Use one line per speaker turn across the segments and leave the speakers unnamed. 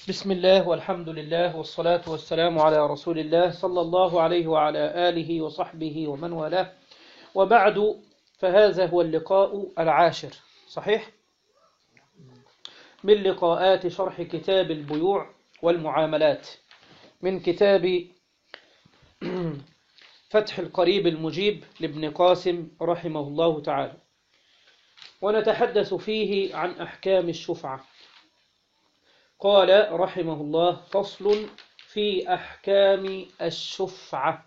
بسم الله والحمد لله والصلاة والسلام على رسول الله صلى الله عليه وعلى آله وصحبه ومن والاه وبعد فهذا هو اللقاء العاشر صحيح؟ من لقاءات شرح كتاب البيوع والمعاملات من كتاب فتح القريب المجيب لابن قاسم رحمه الله تعالى ونتحدث فيه عن أحكام الشفعة قال رحمه الله فصل في أحكام الشفعة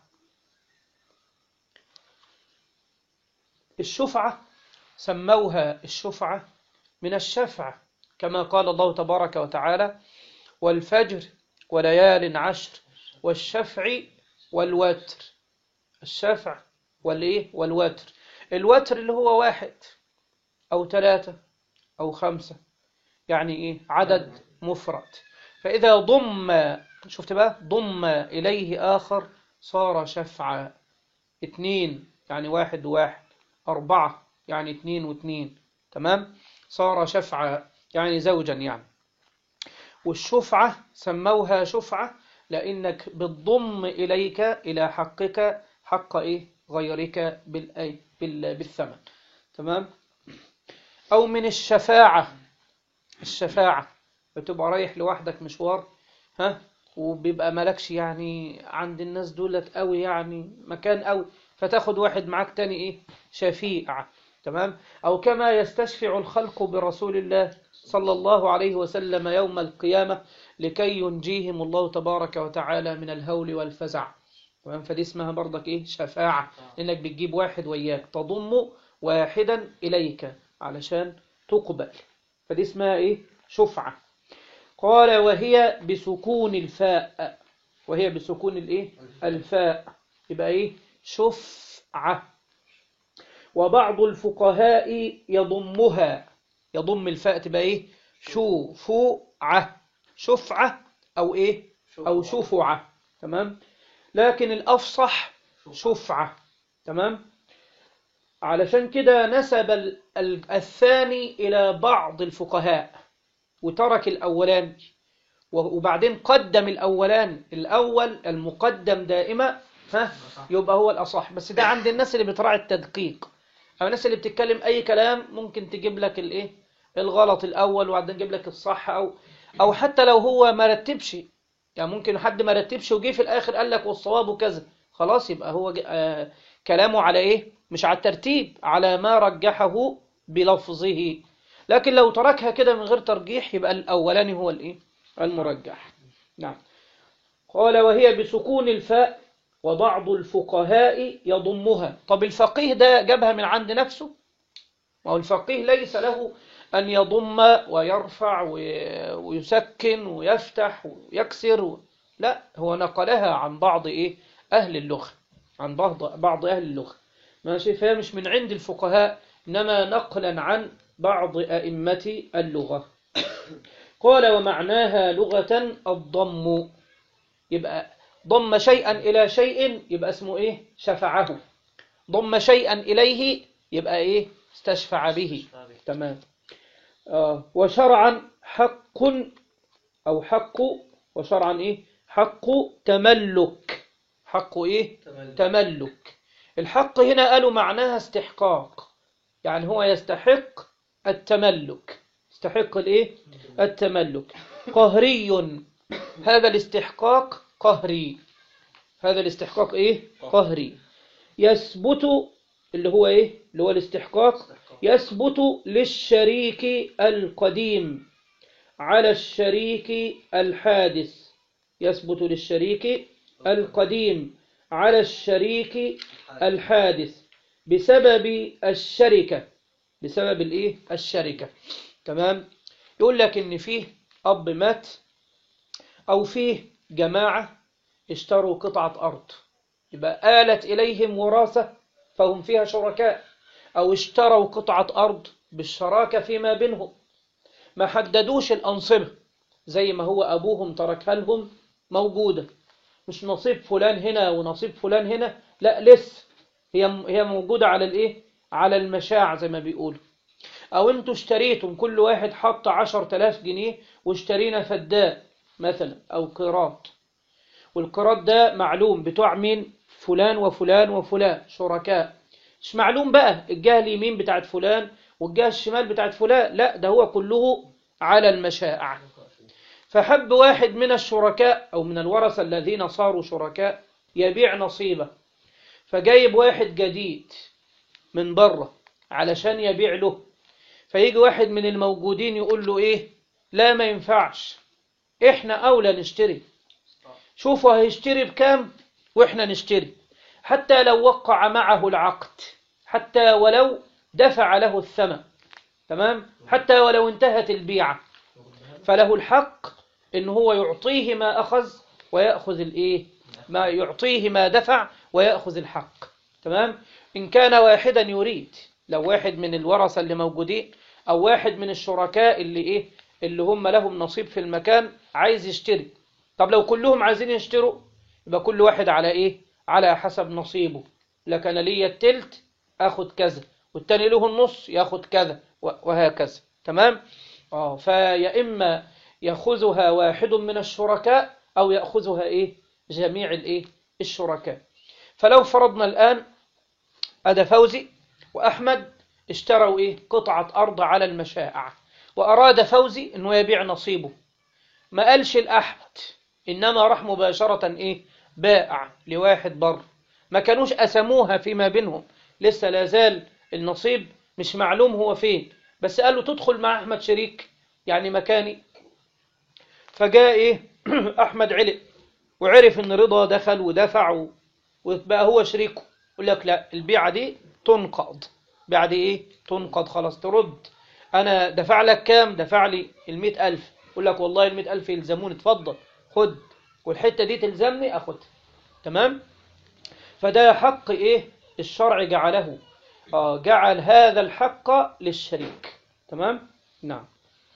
الشفعة سموها الشفعة من الشفع كما قال الله تبارك وتعالى والفجر وليال عشر والشفع والوتر الشفع والإيه والوتر الوتر اللي هو واحد أو ثلاثة أو خمسة يعني إيه عدد مفرد فإذا ضم شفت بقى ضم إليه آخر صار شفعا اتنين يعني واحد وواحد أربعة يعني اتنين واتنين تمام صار شفعا يعني زوجا يعني والشفعة سموها شفعة لأنك بتضم إليك إلى حقك حق إيه غيرك بالأي بالثمن تمام أو من الشفاعة الشفاعة بتبقى رايح لوحدك مشوار ها وبيبقى مالكش يعني عند الناس دولت قوي يعني مكان قوي فتاخد واحد معاك تاني ايه شفيع تمام او كما يستشفع الخلق برسول الله صلى الله عليه وسلم يوم القيامة لكي ينجيهم الله تبارك وتعالى من الهول والفزع تمام فدي اسمها برضك ايه شفاعة انك بتجيب واحد وياك تضم واحدا اليك علشان تقبل فدي اسمها ايه شفعة قال وهي بسكون الفاء وهي بسكون الايه الفاء يبقى ايه شفعة وبعض الفقهاء يضمها يضم الفاء تبقى ايه شفعة شفعة او ايه او شفعة تمام لكن الافصح شفعة تمام علشان كده نسب الثاني الى بعض الفقهاء وترك الأولان وبعدين قدم الأولان الأول المقدم دائما ها يبقى هو الأصح بس ده عند الناس اللي بتراعي التدقيق أو الناس اللي بتتكلم أي كلام ممكن تجيب لك الإيه الغلط الأول وبعدين تجيب لك الصح أو أو حتى لو هو ما رتبش يعني ممكن حد ما رتبش وجي في الآخر قال لك والصواب كذا خلاص يبقى هو آه كلامه على إيه مش على الترتيب على ما رجحه بلفظه لكن لو تركها كده من غير ترجيح يبقى الأولاني هو الإيه؟ المرجح نعم قال وهي بسكون الفاء وبعض الفقهاء يضمها طب الفقيه ده جابها من عند نفسه ما الفقيه ليس له أن يضم ويرفع ويسكن ويفتح ويكسر لا هو نقلها عن بعض إيه؟ أهل اللغة عن بعض بعض أهل اللغة ماشي فهي مش من عند الفقهاء إنما نقلا عن بعض أئمة اللغة قال ومعناها لغة الضم يبقى ضم شيئا إلى شيء يبقى اسمه إيه شفعه ضم شيئا إليه يبقى إيه استشفع به تمام آه وشرعا حق أو حق وشرعا إيه حق تملك حق إيه تملك, تملك. الحق هنا قالوا معناها استحقاق يعني هو يستحق التملك استحق الايه التملك قهري هذا الاستحقاق قهري هذا الاستحقاق ايه قهري يثبت اللي هو ايه اللي هو الاستحقاق يثبت للشريك القديم على الشريك الحادث يثبت للشريك القديم على الشريك الحادث بسبب الشركة بسبب الايه الشركة تمام يقول لك ان فيه اب مات او فيه جماعة اشتروا قطعة ارض يبقى آلت اليهم وراثة فهم فيها شركاء او اشتروا قطعة ارض بالشراكة فيما بينهم ما حددوش الانصبة زي ما هو ابوهم تركها لهم موجودة مش نصيب فلان هنا ونصيب فلان هنا لا لسه هي هي موجودة على الايه على المشاع زي ما بيقولوا او انتوا اشتريتم كل واحد حط عشر تلاف جنيه واشترينا فدان مثلا أو قراط والقراط ده معلوم بتوع مين فلان وفلان وفلان شركاء مش معلوم بقى الجهة اليمين بتاعت فلان والجهة الشمال بتاعت فلان لا ده هو كله على المشاع فحب واحد من الشركاء أو من الورثة الذين صاروا شركاء يبيع نصيبه فجايب واحد جديد من بره علشان يبيع له فيجي واحد من الموجودين يقول له ايه لا ما ينفعش احنا اولى نشتري شوفوا هيشتري بكام واحنا نشتري حتى لو وقع معه العقد حتى ولو دفع له الثمن تمام حتى ولو انتهت البيعة فله الحق ان هو يعطيه ما اخذ ويأخذ الايه ما يعطيه ما دفع ويأخذ الحق تمام إن كان واحدا يريد لو واحد من الورثة اللي موجودين أو واحد من الشركاء اللي إيه اللي هم لهم نصيب في المكان عايز يشتري طب لو كلهم عايزين يشتروا يبقى كل واحد على إيه على حسب نصيبه لكن لي التلت أخد كذا والتاني له النص ياخد كذا وهكذا تمام آه فيا إما يأخذها واحد من الشركاء أو يأخذها إيه جميع الإيه الشركاء فلو فرضنا الآن أدا فوزي وأحمد اشتروا إيه قطعة أرض على المشاع وأراد فوزي أنه يبيع نصيبه ما قالش الأحمد إنما راح مباشرة إيه بائع لواحد بر ما كانوش أسموها فيما بينهم لسه لازال النصيب مش معلوم هو فين بس قالوا تدخل مع أحمد شريك يعني مكاني فجاء إيه أحمد علق وعرف ان رضا دخل ودفع وبقى هو شريكه يقول لك لا البيعة دي تنقض بعد ايه تنقض خلاص ترد انا دفع لك كام دفع لي المئة الف يقول لك والله المئة الف يلزموني اتفضل خد والحتة دي تلزمني اخد تمام فده حق ايه الشرع جعله آه جعل هذا الحق للشريك تمام نعم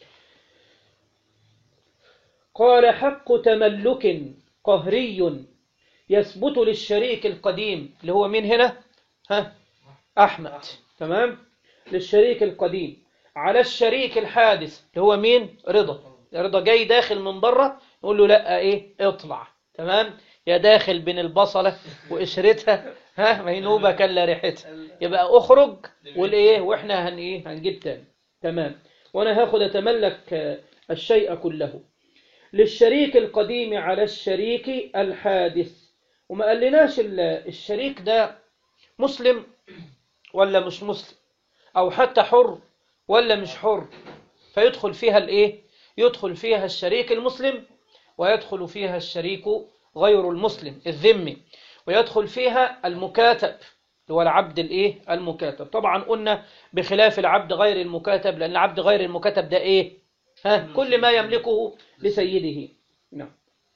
قال حق تملك قهري يثبت للشريك القديم اللي هو مين هنا ها أحمد تمام للشريك القديم على الشريك الحادث اللي هو مين رضا رضا جاي داخل من بره نقول له لا ايه اطلع تمام يا داخل بين البصلة وقشرتها ها ما هي نوبة كلا ريحتها يبقى اخرج والايه واحنا هن ايه هنجيب تاني تمام وانا هاخد اتملك الشيء كله للشريك القديم على الشريك الحادث وما قالناش الشريك ده مسلم ولا مش مسلم او حتى حر ولا مش حر فيدخل فيها الايه يدخل فيها الشريك المسلم ويدخل فيها الشريك غير المسلم الذمي ويدخل فيها المكاتب هو العبد الايه المكاتب طبعا قلنا بخلاف العبد غير المكاتب لان العبد غير المكاتب ده ايه ها كل ما يملكه لسيده نعم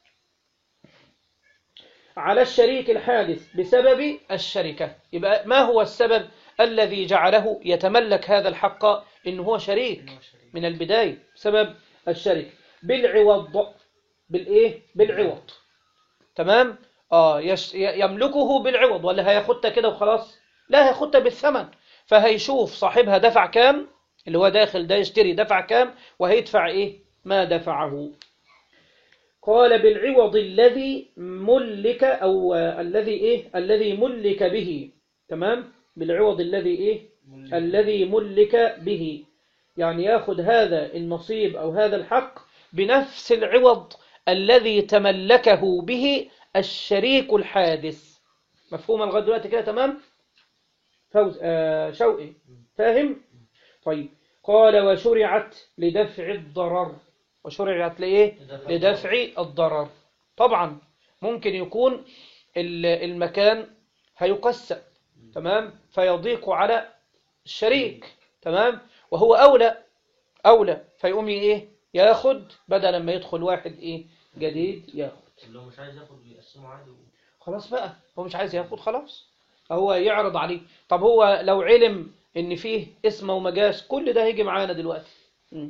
على الشريك الحادث بسبب الشركة يبقى ما هو السبب الذي جعله يتملك هذا الحق إن هو شريك من البداية بسبب الشركة بالعوض بالإيه بالعوض تمام آه يش يملكه بالعوض ولا هياخدها كده وخلاص لا هياخدها بالثمن فهيشوف صاحبها دفع كام اللي هو داخل ده يشتري دفع كام وهيدفع إيه ما دفعه قال بالعوض الذي ملك أو الذي إيه الذي ملك به تمام بالعوض الذي إيه الذي ملك به يعني ياخذ هذا النصيب أو هذا الحق بنفس العوض الذي تملكه به الشريك الحادث مفهوم لغايه دلوقتي كده تمام فوز آه شوقي فاهم طيب قال وشرعت لدفع الضرر وشرعت لإيه لدفع الضرر طبعا ممكن يكون المكان هيقسم تمام فيضيق على الشريك تمام وهو أولى أولى فيقوم إيه ياخد بدل ما يدخل واحد إيه جديد ياخد
لو مش عايز ياخد يقسمه عادي
خلاص بقى هو مش عايز ياخد خلاص هو يعرض عليه طب هو لو علم ان فيه اسم ومجاز كل ده هيجي معانا دلوقتي م.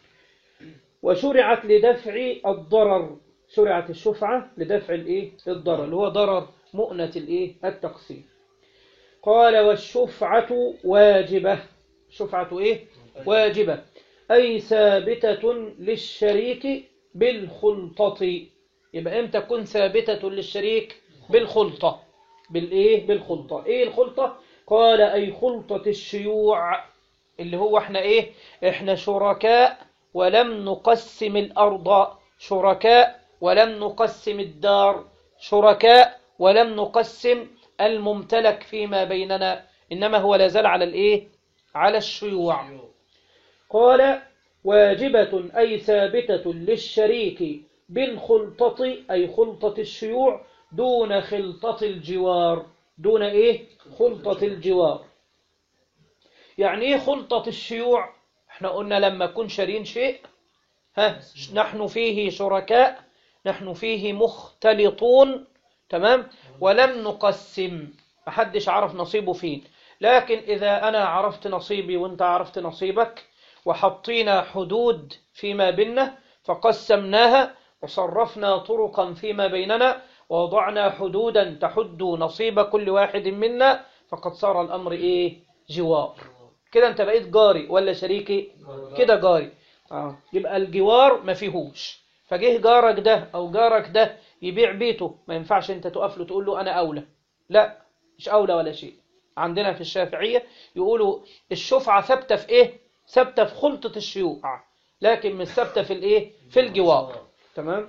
وشرعت لدفع الضرر شرعت الشفعة لدفع الايه الضرر اللي هو ضرر مؤنة الايه التقسيم قال والشفعة واجبة شفعة ايه واجبة أي ثابتة للشريك بالخلطة يبقى امتى تكون ثابتة للشريك بالخلطة بالايه بالخلطة ايه الخلطة قال اي خلطة الشيوع اللي هو احنا ايه احنا شركاء ولم نقسم الارض شركاء ولم نقسم الدار شركاء ولم نقسم الممتلك فيما بيننا انما هو لازال على الايه على الشيوع قال واجبة أي ثابتة للشريك بالخلطة أي خلطة الشيوع دون خلطة الجوار دون إيه؟ خلطة الجوار يعني إيه خلطة الشيوع؟ إحنا قلنا لما يكون شارين شيء ها نحن فيه شركاء نحن فيه مختلطون تمام ولم نقسم محدش عرف نصيبه فين لكن إذا أنا عرفت نصيبي وأنت عرفت نصيبك وحطينا حدود فيما بيننا فقسمناها وصرفنا طرقا فيما بيننا ووضعنا حدودا تحد نصيب كل واحد منا فقد صار الأمر إيه جوار كده أنت بقيت جاري ولا شريكي كده جاري آه. يبقى الجوار ما فيهوش فجه جارك ده أو جارك ده يبيع بيته ما ينفعش أنت تقف له تقول له أنا أولى لا مش أولى ولا شيء عندنا في الشافعية يقولوا الشفعة ثابتة في إيه ثابتة في خلطة الشيوع لكن مش ثابتة في الإيه في الجوار تمام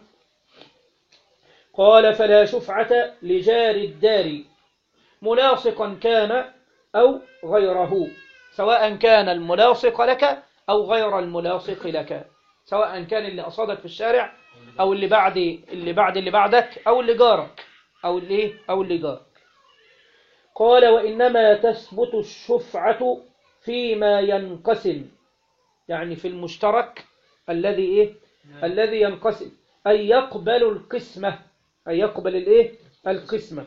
قال فلا شفعة لجار الدار ملاصقا كان أو غيره سواء كان الملاصق لك أو غير الملاصق لك سواء كان اللي أصادك في الشارع أو اللي بعد اللي بعد اللي بعدك أو اللي جارك أو اللي أو اللي جارك قال وإنما تثبت الشفعة فيما ينقسم يعني في المشترك الذي إيه الذي ينقسم أي يقبل القسمة أي يقبل الإيه القسمة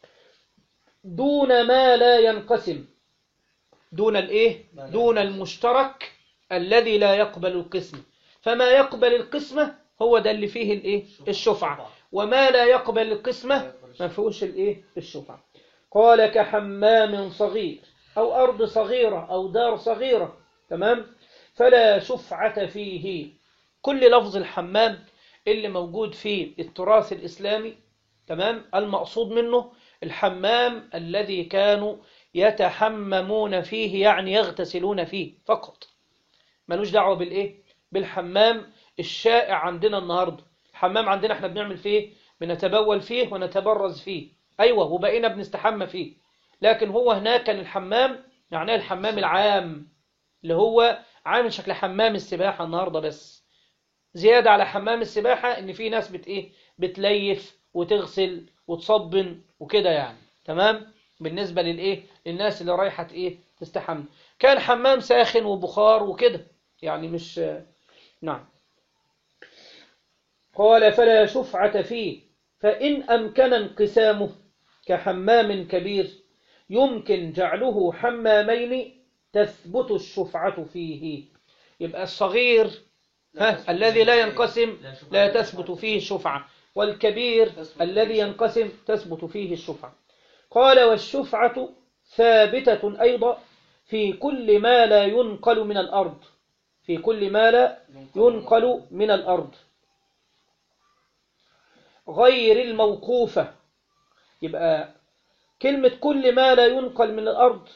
دون ما لا ينقسم دون الإيه دون المشترك الذي لا يقبل القسمة فما يقبل القسمة هو ده اللي فيه الإيه الشفعة وما لا يقبل القسمة ما فيهوش الإيه الشفعة قال كحمام صغير أو أرض صغيرة أو دار صغيرة تمام فلا شفعة فيه كل لفظ الحمام اللي موجود في التراث الإسلامي تمام المقصود منه الحمام الذي كانوا يتحممون فيه يعني يغتسلون فيه فقط ملوش دعوة بالإيه بالحمام الشائع عندنا النهاردة الحمام عندنا احنا بنعمل فيه بنتبول فيه ونتبرز فيه أيوة وبقينا بنستحمى فيه لكن هو هناك كان الحمام يعني الحمام العام اللي هو عامل شكل حمام السباحة النهاردة بس زيادة على حمام السباحة ان في ناس بت ايه بتليف وتغسل وتصبن وكده يعني تمام بالنسبة للايه للناس اللي رايحة ايه تستحمى كان حمام ساخن وبخار وكده يعني مش نعم قال فلا شفعة فيه فإن أمكن انقسامه كحمام كبير يمكن جعله حمامين تثبت الشفعة فيه يبقى الصغير ها الذي لا ينقسم لا تثبت فيه الشفعة والكبير الذي ينقسم تثبت فيه الشفعة قال والشفعة ثابتة أيضا في كل ما لا ينقل من الأرض في كل ما لا ينقل من الأرض غير الموقوفة يبقى كلمة كل ما لا ينقل من الأرض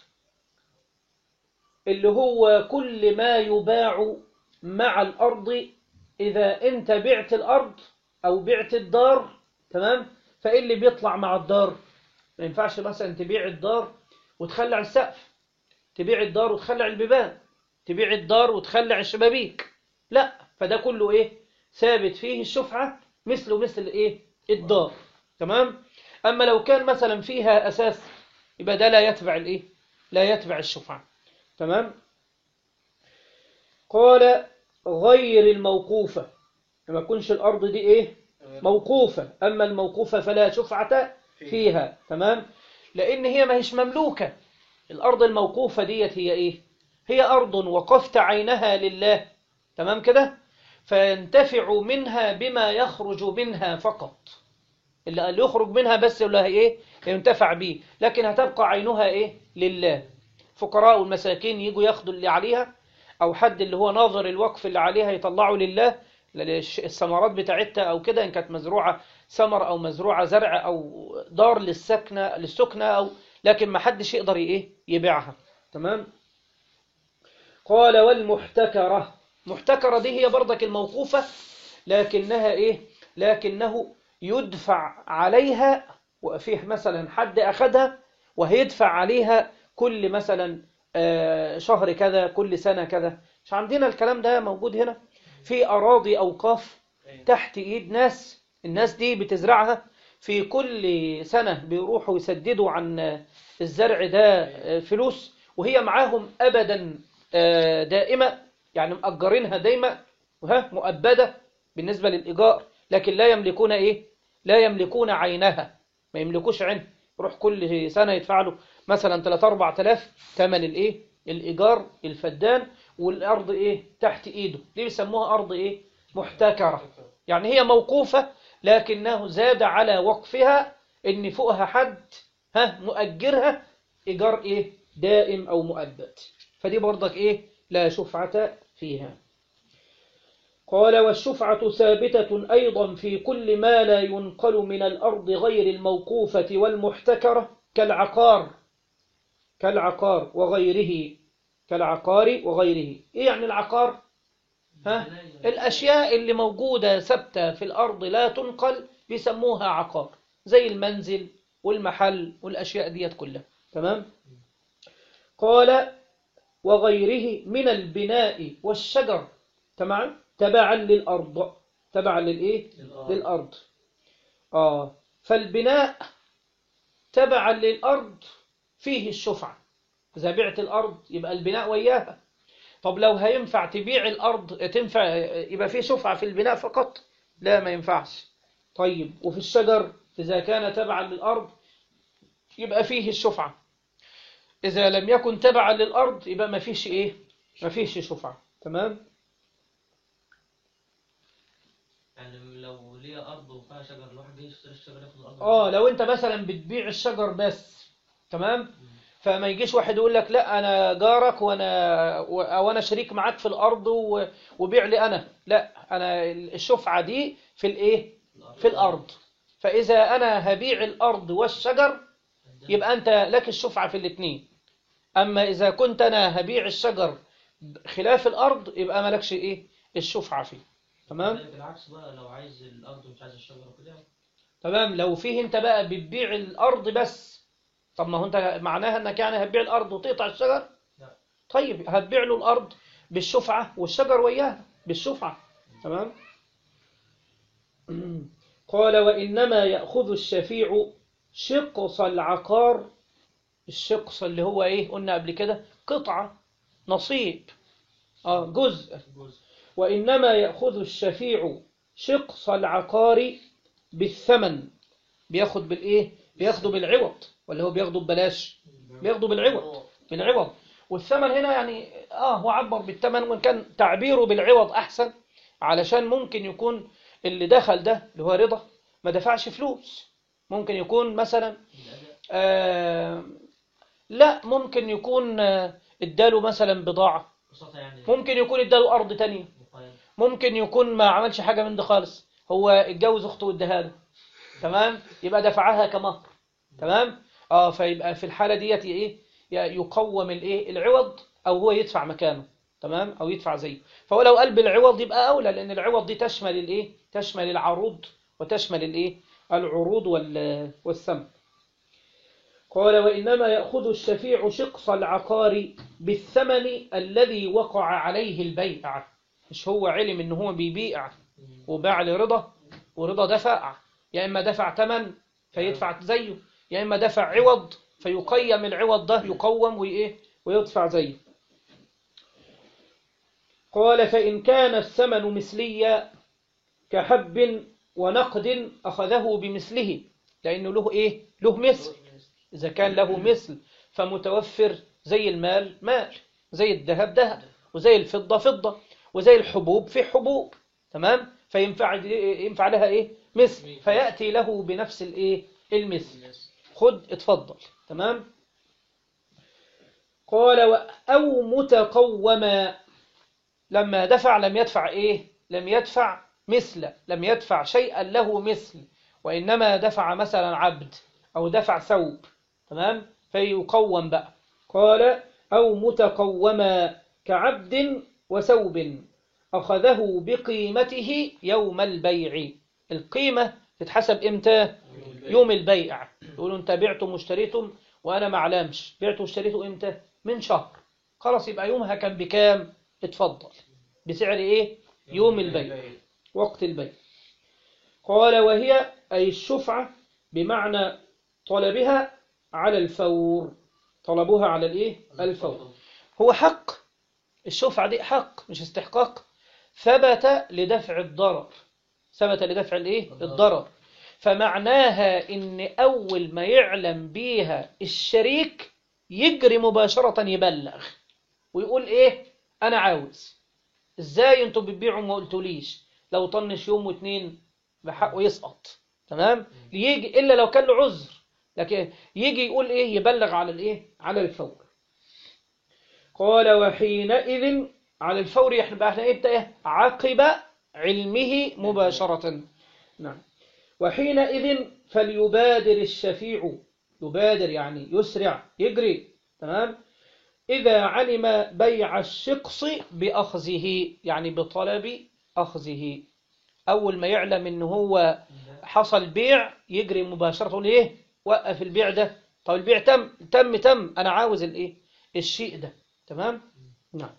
اللي هو كل ما يباع مع الأرض إذا أنت بعت الأرض أو بعت الدار تمام فإيه اللي بيطلع مع الدار ما ينفعش مثلا تبيع الدار وتخلع السقف تبيع الدار وتخلع البيبان تبيع الدار وتخلع الشبابيك لا فده كله إيه ثابت فيه الشفعة مثله مثل إيه الدار تمام أما لو كان مثلا فيها أساس يبقى ده لا يتبع الإيه لا يتبع الشفعة تمام قال غير الموقوفة لما تكونش الأرض دي إيه موقوفة أما الموقوفة فلا شفعة فيها تمام لأن هي ما هيش مملوكة الأرض الموقوفة ديت هي إيه هي أرض وقفت عينها لله تمام كده فينتفع منها بما يخرج منها فقط اللي اللي يخرج منها بس اللي هي إيه ينتفع به لكن هتبقى عينها إيه لله فقراء والمساكين يجوا ياخدوا اللي عليها أو حد اللي هو ناظر الوقف اللي عليها يطلعوا لله الش- الثمرات بتاعتها او كده ان كانت مزروعه ثمر او مزروعه زرع او دار للسكنه للسكنه او لكن ما حدش يقدر ايه يبيعها تمام قال والمحتكره محتكره دي هي برضك الموقوفه لكنها ايه لكنه يدفع عليها وفيه مثلا حد اخذها وهيدفع عليها كل مثلا آه، شهر كذا كل سنه كذا مش عندنا الكلام ده موجود هنا في اراضي اوقاف تحت ايد ناس الناس دي بتزرعها في كل سنة بيروحوا يسددوا عن الزرع ده فلوس وهي معاهم أبدا آه، دائمة يعني مأجرينها دايما وها مؤبدة بالنسبة للإيجار لكن لا يملكون إيه لا يملكون عينها ما يملكوش عين يروح كل سنة يدفع له مثلا 3 4000 ثمن الإيه الإيجار الفدان والأرض إيه تحت إيده دي بيسموها أرض إيه محتكرة يعني هي موقوفة لكنه زاد على وقفها ان فوقها حد ها مؤجرها ايجار ايه دائم او مؤبد فدي برضك ايه لا شفعة فيها قال والشفعة ثابتة أيضا في كل ما لا ينقل من الأرض غير الموقوفة والمحتكرة كالعقار كالعقار وغيره كالعقار وغيره إيه يعني العقار ها الأشياء اللي موجودة ثابتة في الأرض لا تنقل بيسموها عقار زي المنزل والمحل والأشياء ديت كلها تمام قال وغيره من البناء والشجر تمام تبعا للأرض تبعا للإيه
للأرض.
للأرض آه فالبناء تبعا للأرض فيه الشفعة إذا بعت الأرض يبقى البناء وياها طب لو هينفع تبيع الأرض تنفع يبقى في شفعة في البناء فقط لا ما ينفعش طيب وفي الشجر إذا كان تبعا للأرض يبقى فيه الشفعة إذا لم يكن تبعا للأرض يبقى ما فيش إيه ما فيش شفعة تمام
يعني لو ليا أرض وفيها شجر الواحد جاي يشتري الشجر ياخد الأرض
آه لو أنت مثلا بتبيع الشجر بس تمام فما يجيش واحد يقول لك لا انا جارك وانا و- او انا شريك معاك في الارض و- وبيع لي انا لا انا الشفعه دي في الايه في الارض فاذا انا هبيع الارض والشجر يبقى انت لك الشفعه في الاثنين اما اذا كنت انا هبيع الشجر خلاف الارض يبقى مالكش ايه الشفعه فيه تمام
كذلك العكس بقى لو عايز الأرض ومش عايز الشجر وكده
تمام لو فيه انت بقى بتبيع الارض بس طب ما هو انت معناها انك يعني هتبيع الارض وتقطع الشجر
لا.
طيب هتبيع له الارض بالشفعه والشجر وياها بالشفعه تمام قال وانما ياخذ الشفيع شقص العقار الشقص اللي هو ايه قلنا قبل كده قطعه نصيب اه جزء
جزء
وإنما يأخذ الشفيع شقص العقار بالثمن بياخد بالإيه؟ بياخده بالعوض ولا هو بياخده ببلاش؟ بياخده بالعوض بالعوض والثمن هنا يعني آه هو عبر بالثمن وإن كان تعبيره بالعوض أحسن علشان ممكن يكون اللي دخل ده اللي هو رضا ما دفعش فلوس ممكن يكون مثلا
بالأداء
آه لا ممكن يكون آه، اداله مثلا بضاعة
ببساطة يعني
ممكن يكون اداله أرض تانية
مقايضة
ممكن يكون ما عملش حاجة من ده خالص هو اتجوز اخته واداها له تمام يبقى دفعها كمهر تمام اه فيبقى في الحالة ديت ايه ي- يقوم الايه العوض او هو يدفع مكانه تمام او يدفع زيه فهو لو قال بالعوض يبقى اولى لان العوض دي تشمل الايه تشمل العروض وتشمل الايه العروض وال- والثمن قال وإنما يأخذ الشفيع شقص العقار بالثمن الذي وقع عليه البيع مش هو علم ان هو بيبيع وباع لرضا ورضا دفع يا اما دفع ثمن فيدفع زيه يا اما دفع عوض فيقيم العوض ده يقوم وايه ويدفع زيه قال فإن كان الثمن مثليا كحب ونقد أخذه بمثله لأنه له إيه له مثل إذا كان له مثل فمتوفر زي المال مال زي الذهب ذهب وزي الفضة فضة وزي الحبوب في حبوب تمام فينفع ينفع لها إيه مثل فيأتي له بنفس الإيه المثل خد اتفضل تمام قال و- أو متقوما لما دفع لم يدفع إيه لم يدفع مثل لم يدفع شيئا له مثل وإنما دفع مثلا عبد أو دفع ثوب تمام فيقوم بقى قال أو متقوما كعبد وثوب أخذه بقيمته يوم البيع القيمة تتحسب إمتى يوم البيع يقولوا أنت بعتم واشتريتم وأنا ما أعلمش بعت واشتريته إمتى من شهر خلاص يبقى يومها كان بكام اتفضل بسعر إيه يوم البيع وقت البيع قال وهي أي الشفعة بمعنى طلبها على الفور طلبوها على الإيه الفور هو حق الشفعة دي حق مش استحقاق ثبت لدفع الضرر ثبت لدفع الايه الضرر فمعناها ان اول ما يعلم بيها الشريك يجري مباشرة يبلغ ويقول ايه انا عاوز ازاي انتوا بتبيعوا ما قلتوليش لو طنش يوم واتنين بحقه يسقط تمام يجي الا لو كان له عذر لكن يجي يقول ايه يبلغ على الايه على الفور قال وحينئذ على الفور يبقى احنا امتى ايه عقب علمه مباشرة نعم وحينئذ فليبادر الشفيع يبادر يعني يسرع يجري تمام إذا علم بيع الشقص بأخذه يعني بطلب أخذه أول ما يعلم إن هو حصل بيع يجري مباشرة يقول إيه وقف البيع ده طب البيع تم تم تم أنا عاوز الإيه الشيء ده تمام نعم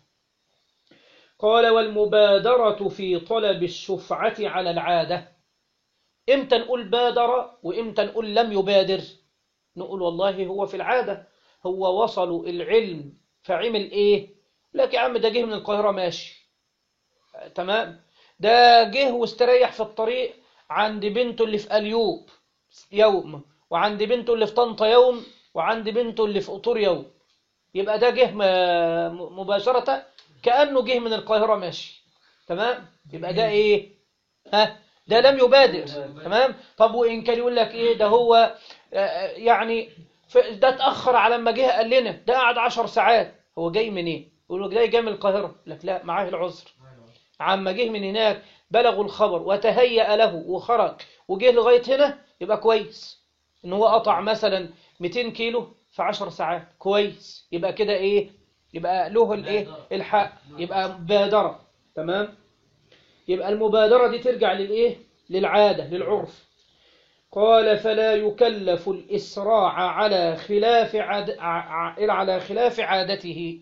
قال والمبادرة في طلب الشفعة على العادة امتى نقول بادر وامتى نقول لم يبادر نقول والله هو في العادة هو وصلوا العلم فعمل ايه لك يا عم ده جه من القاهرة ماشي تمام ده جه واستريح في الطريق عند بنته اللي في اليوب يوم وعند بنته اللي في طنطا يوم وعند بنته اللي في قطور يوم يبقى ده جه مباشرة كأنه جه من القاهرة ماشي تمام يبقى ده ايه ها ده لم يبادر تمام طب وإن كان يقول لك ايه ده هو يعني ده اتأخر على ما جه قال لنا ده قعد عشر ساعات هو جاي منين إيه؟ يقول لك ده جاي من القاهرة لك لا معاه العذر عما جه من هناك بلغوا الخبر وتهيأ له وخرج وجه لغاية هنا يبقى كويس ان هو قطع مثلا 200 كيلو في 10 ساعات كويس يبقى كده ايه يبقى له الايه الحق يبقى مبادرة تمام يبقى المبادرة دي ترجع للايه للعادة للعرف قال فلا يكلف الإسراع على خلاف عاد... على خلاف عادته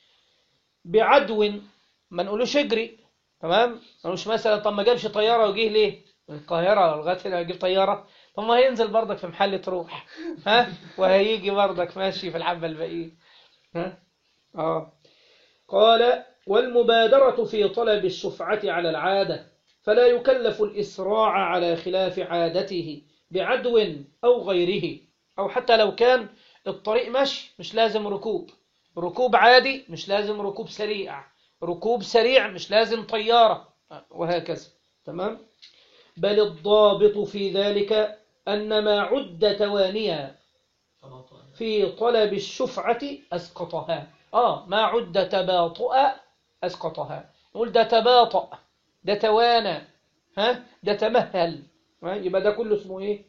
بعدو ما نقولوش اجري تمام ما نقولوش مثلا طب ما جابش طيارة وجيه ليه من القاهرة لغاية هنا يجيب طيارة طب ما هينزل برضك في محل تروح ها وهيجي برضك ماشي في الحبة الباقية ها آه. قال والمبادرة في طلب الشفعة على العادة فلا يكلف الإسراع على خلاف عادته بعدو أو غيره أو حتى لو كان الطريق مشي مش لازم ركوب ركوب عادي مش لازم ركوب سريع ركوب سريع مش لازم طيارة وهكذا تمام بل الضابط في ذلك أن ما عد توانيا في طلب الشفعة أسقطها آه ما عد تباطؤ أسقطها نقول ده تباطأ ده توانى ها ده تمهل يبقى ده كله اسمه ايه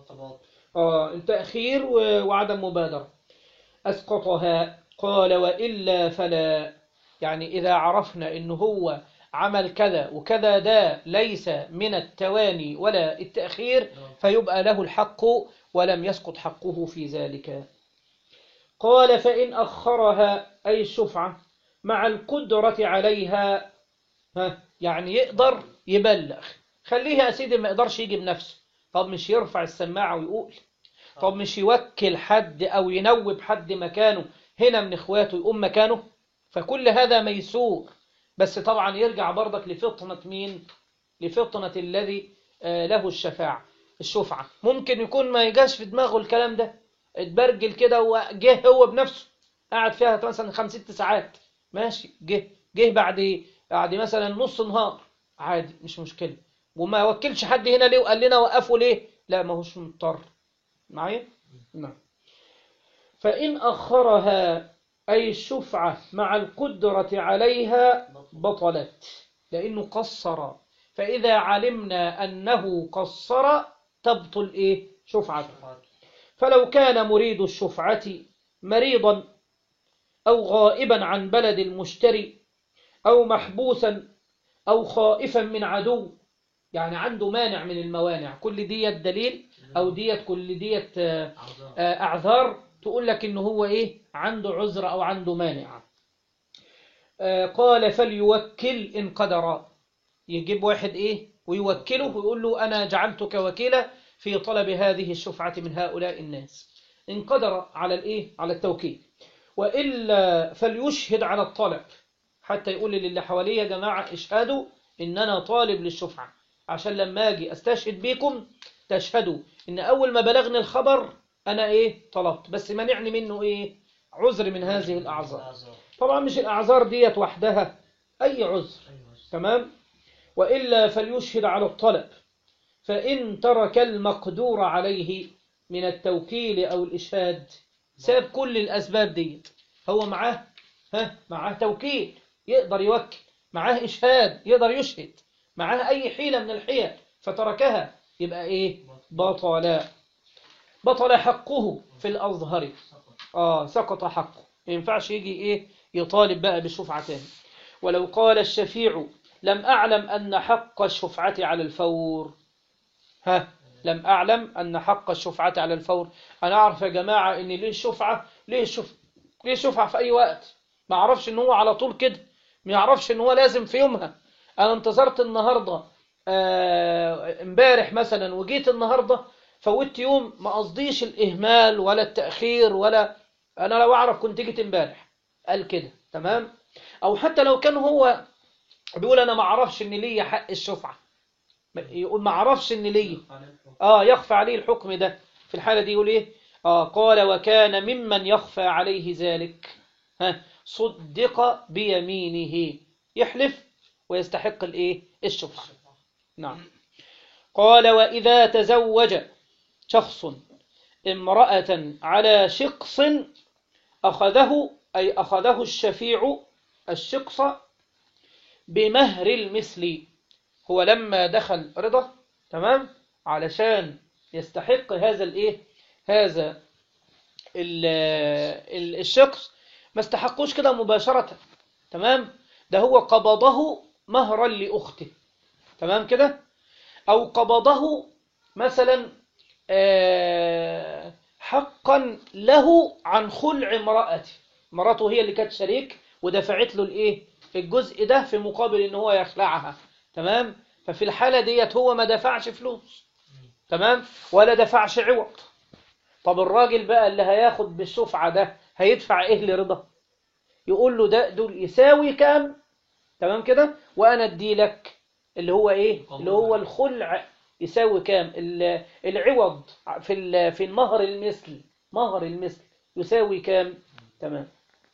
آه تأخير وعدم مبادرة أسقطها قال وإلا فلا يعني إذا عرفنا إن هو عمل كذا وكذا ده ليس من التواني ولا التأخير فيبقى له الحق ولم يسقط حقه في ذلك قال فإن أخرها أي الشفعة مع القدرة عليها ها يعني يقدر يبلغ خليه يا سيدي ما يقدرش يجي بنفسه طب مش يرفع السماعة ويقول طب مش يوكل حد أو ينوب حد مكانه هنا من إخواته يقوم مكانه فكل هذا ميسور بس طبعا يرجع برضك لفطنة مين لفطنة الذي له الشفاعة الشفعة ممكن يكون ما يجاش في دماغه الكلام ده اتبرجل كده وجه هو بنفسه قعد فيها مثلا خمس ست ساعات ماشي جه جه بعد بعد مثلا نص نهار عادي مش مشكلة وما وكلش حد هنا ليه وقال لنا وقفوا ليه لا ما هوش مضطر معايا نعم فإن أخرها أي الشفعة مع القدرة عليها بطلت لأنه قصر فإذا علمنا أنه قصر تبطل إيه شفعته فلو كان مريد الشفعة مريضا أو غائبا عن بلد المشتري أو محبوسا أو خائفا من عدو يعني عنده مانع من الموانع كل ديت دليل أو ديت كل ديت آه،
أعذار.
آه، أعذار تقول لك إنه هو إيه عنده عذر أو عنده مانع آه، قال فليوكل إن قدر يجيب واحد إيه ويوكله ويقول له أنا جعلتك وكيلا في طلب هذه الشفعة من هؤلاء الناس إن قدر على الإيه على التوكيل وإلا فليشهد على الطلب حتى يقول للي حواليه يا جماعة اشهدوا إن أنا طالب للشفعة عشان لما أجي أستشهد بيكم تشهدوا إن أول ما بلغني الخبر أنا إيه طلبت بس منعني منه إيه عذر من هذه الأعذار
أعذار.
طبعا مش الأعذار ديت وحدها أي عذر
أيوة.
تمام وإلا فليشهد على الطلب فإن ترك المقدور عليه من التوكيل أو الإشهاد ساب كل الأسباب دي هو معاه ها معاه توكيل يقدر يوكل معاه إشهاد يقدر يشهد معاه أي حيلة من الحيل فتركها يبقى إيه بطل بطل حقه في الأظهر آه سقط حقه ما ينفعش يجي إيه يطالب بقى بشفعة تاني ولو قال الشفيع لم أعلم أن حق الشفعة على الفور ها لم أعلم أن حق الشفعة على الفور أنا أعرف يا جماعة إن ليه الشفعة ليه الشفعة ليه الشفعة في أي وقت ما أعرفش إن هو على طول كده ما يعرفش إن هو لازم في يومها أنا انتظرت النهاردة آه، امبارح مثلا وجيت النهاردة فوتت يوم ما قصديش الإهمال ولا التأخير ولا أنا لو أعرف كنت جيت امبارح قال كده تمام أو حتى لو كان هو بيقول أنا ما أعرفش إن ليا حق الشفعة يقول ما أعرفش إن ليا آه يخفى عليه الحكم ده في الحالة دي يقول إيه آه قال وكان ممن يخفى عليه ذلك ها صدق بيمينه يحلف ويستحق الإيه الشفعة نعم قال وإذا تزوج شخص امرأة على شقص أخذه أي أخذه الشفيع الشقص بمهر المثل هو لما دخل رضا تمام علشان يستحق هذا الايه هذا ال- ال- الشخص ما استحقوش كده مباشرة تمام ده هو قبضه مهرا لأخته تمام كده أو قبضه مثلا آه، حقا له عن خلع امرأته مراته هي اللي كانت شريك ودفعت له الايه الجزء ده في مقابل ان هو يخلعها تمام ففي الحالة ديت هو ما دفعش فلوس تمام ولا دفعش عوض طب الراجل بقى اللي هياخد بالشفعة ده هيدفع ايه لرضا يقول له ده دول يساوي كام تمام كده وانا ادي لك اللي هو ايه اللي هو الخلع يساوي كام ال- العوض في ال- في المهر المثل مهر المثل يساوي كام تمام